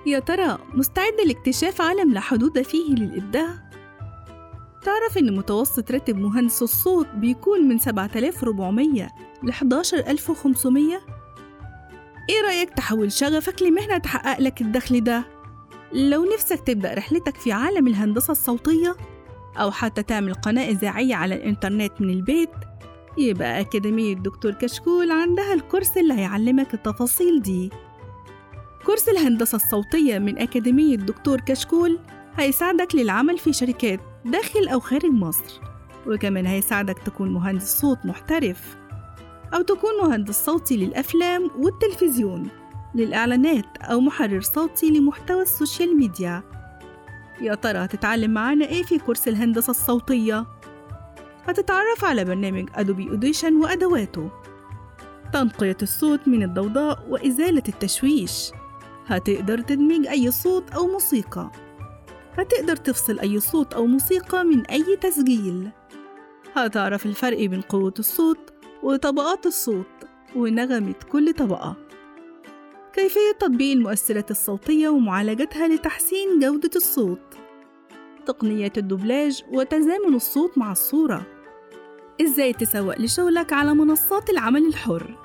يا ترى مستعد لاكتشاف عالم لا حدود فيه للإبداع؟ تعرف إن متوسط راتب مهندس الصوت بيكون من 7400 ل 11500 إيه رأيك تحول شغفك لمهنة تحقق لك الدخل ده؟ لو نفسك تبدأ رحلتك في عالم الهندسة الصوتية أو حتى تعمل قناة إذاعية على الإنترنت من البيت يبقى أكاديمية دكتور كشكول عندها الكورس اللي هيعلمك التفاصيل دي كورس الهندسة الصوتية من أكاديمية دكتور كشكول هيساعدك للعمل في شركات داخل أو خارج مصر وكمان هيساعدك تكون مهندس صوت محترف أو تكون مهندس صوتي للأفلام والتلفزيون للإعلانات أو محرر صوتي لمحتوى السوشيال ميديا يا ترى هتتعلم معانا إيه في كورس الهندسة الصوتية؟ هتتعرف على برنامج أدوبي أوديشن وأدواته تنقية الصوت من الضوضاء وإزالة التشويش هتقدر تدمج أي صوت أو موسيقى هتقدر تفصل أي صوت أو موسيقى من أي تسجيل هتعرف الفرق بين قوة الصوت وطبقات الصوت ونغمة كل طبقة كيفية تطبيق المؤثرات الصوتية ومعالجتها لتحسين جودة الصوت تقنيات الدوبلاج وتزامن الصوت مع الصورة إزاي تسوق لشغلك على منصات العمل الحر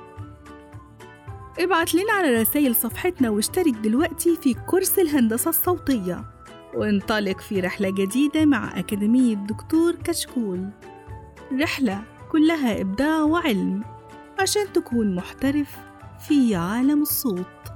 ابعت لنا على رسائل صفحتنا واشترك دلوقتي في كورس الهندسة الصوتية وانطلق في رحلة جديدة مع أكاديمية دكتور كشكول رحلة كلها إبداع وعلم عشان تكون محترف في عالم الصوت